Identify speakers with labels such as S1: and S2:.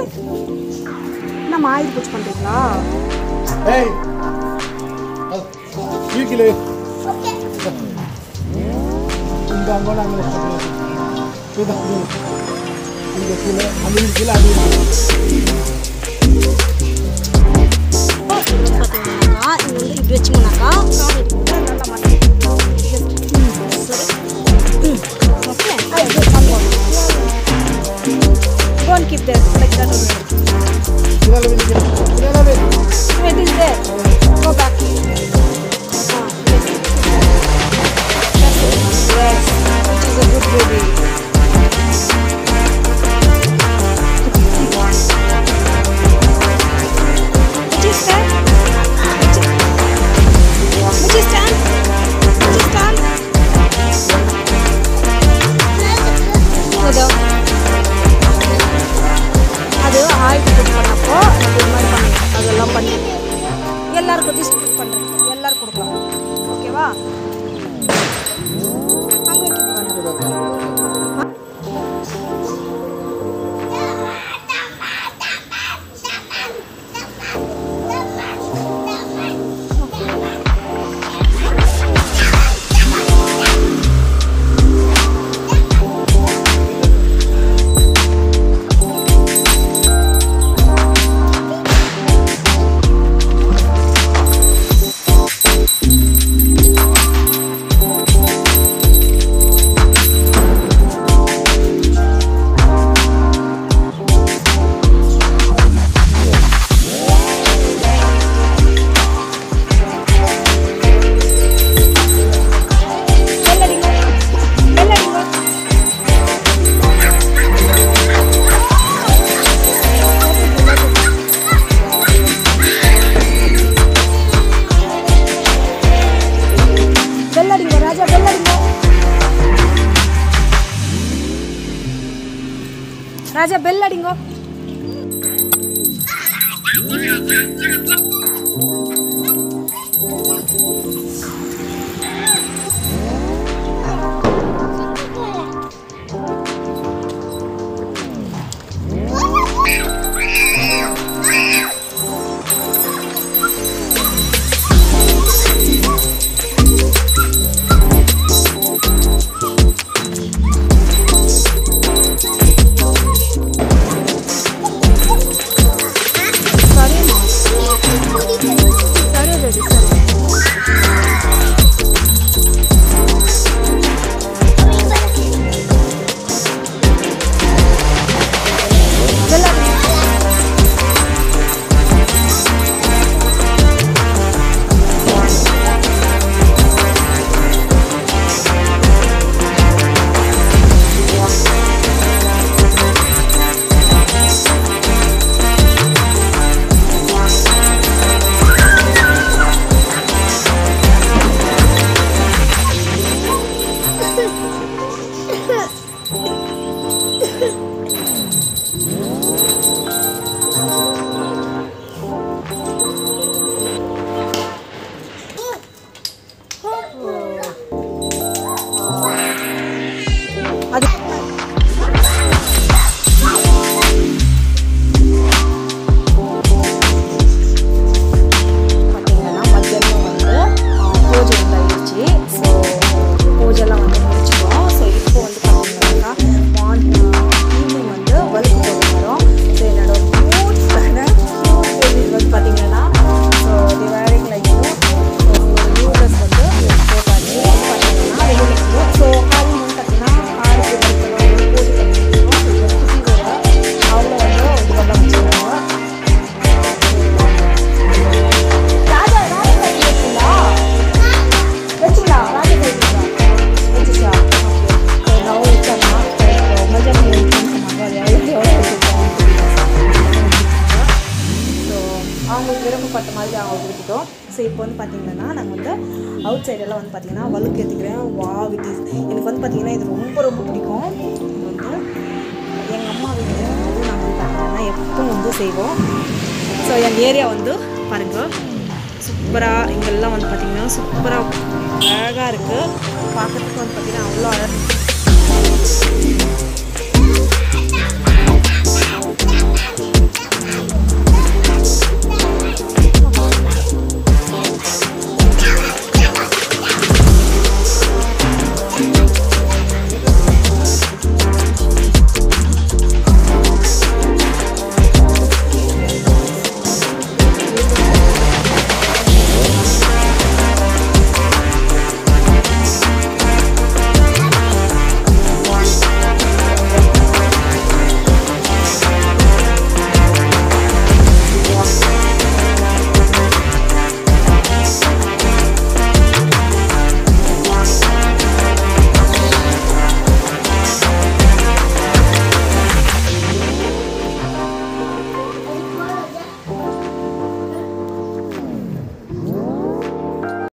S1: என்னம்மா ஆயுத பூச்சி பண்ணுறீங்களா
S2: ஏய் கீழே இந்த அங்கோட அங்கே இங்கே கீழே அந்த வீடு கீழே அது
S1: பார்த்தீங்கன்னாக்கா இது வந்து இப்படி வச்சிங்கனாக்கா கால் எடுத்து நல்லா மாட்டேன் okay Go and keep there like that only.
S2: கீழே வீடு கீழே வீடு
S1: It is there. Go back. Ah, yes. Yes, which is a good baby. Which is stand? Which is, which is stand? Which is stand? இதோ. அது ஆயுத பூஜை பண்ணப்போ நம்ம இது மாதிரி பண்ணி அதெல்லாம் பண்ணி எல்லாருக்கும் டிஸ்ட்ரிபியூட் பண்ணுறேன் எல்லாரும் கொடுக்கலாம் ஓகேவா அங்கே வைக்க வெள்ளடிங்க வெள்ளடிங்க வெள்ளடிங்க ராஜா வெள்ளடிங்க ராஜா பெல் அடிங்கோ சரிம்மா சரி ரெடி சரி வெள்ளாடுங்க அது பார்த்தீங்கன்னா மத்தியானம் வந்து ஆ, பூஜை வந்து ஆயிடுச்சு ஸோ பூஜைலாம் வந்து முடிச்சிட்டோம் ஸோ இப்போ வந்து பார்த்தீங்கன்னாக்கா மார்னிங் ஈவினிங் வந்து வலுக்கு போட்டு வரோம் ஸோ என்னோட மூட்ஸான மூட் பேபி வந்து பார்த்தீங்கன்னா ஸோ தி வேரிங் லைக் அவங்களோட நியூ ட்ரெஸ் வந்து போட்டாச்சு பார்த்தீங்கன்னா ரெடி பண்ணிக்கிறோம் ஸோ காலையில் வந்து பார்த்தீங்கன்னா ஆறு பேர் பூஜை பண்ணிக்கிறோம் குட்டியோட அவங்க வந்து இது பண்ண வச்சுருக்காங்க ராஜா ராஜா கையில் வச்சுங்களா வச்சுங்களா ராஜா கையில் வச்சுச்சா ஓகே நான் வச்சாங்க மஜா பண்ணி சொன்னாங்க அது எவ்வளோ எவ்வளோ வச்சுருக்காங்க ஸோ அவங்களுக்கு விருப்பப்பட்ட மாதிரி அவங்க கொடுத்துட்டோம் ஸோ இப்போ வந்து பார்த்தீங்கன்னா நாங்கள் வந்து அவுட் சைடெல்லாம் வந்து பார்த்தீங்கன்னா வலுக்கு ஏற்றிக்கிறேன் வா வித் எனக்கு வந்து பார்த்தீங்கன்னா இது ரொம்ப ரொம்ப பிடிக்கும் இது வந்து எங்கள் அம்மா வீட்டில் வந்து நாங்கள் வந்து பார்த்தீங்கன்னா எப்பவும் வந்து செய்வோம் ஸோ எங்கள் ஏரியா வந்து பாருங்கள் சூப்பராக இங்கெல்லாம் வந்து பார்த்திங்கன்னா சூப்பராக அழகாக இருக்குது பார்க்கறதுக்கு வந்து பார்த்திங்கன்னா அவ்வளோ அழகாக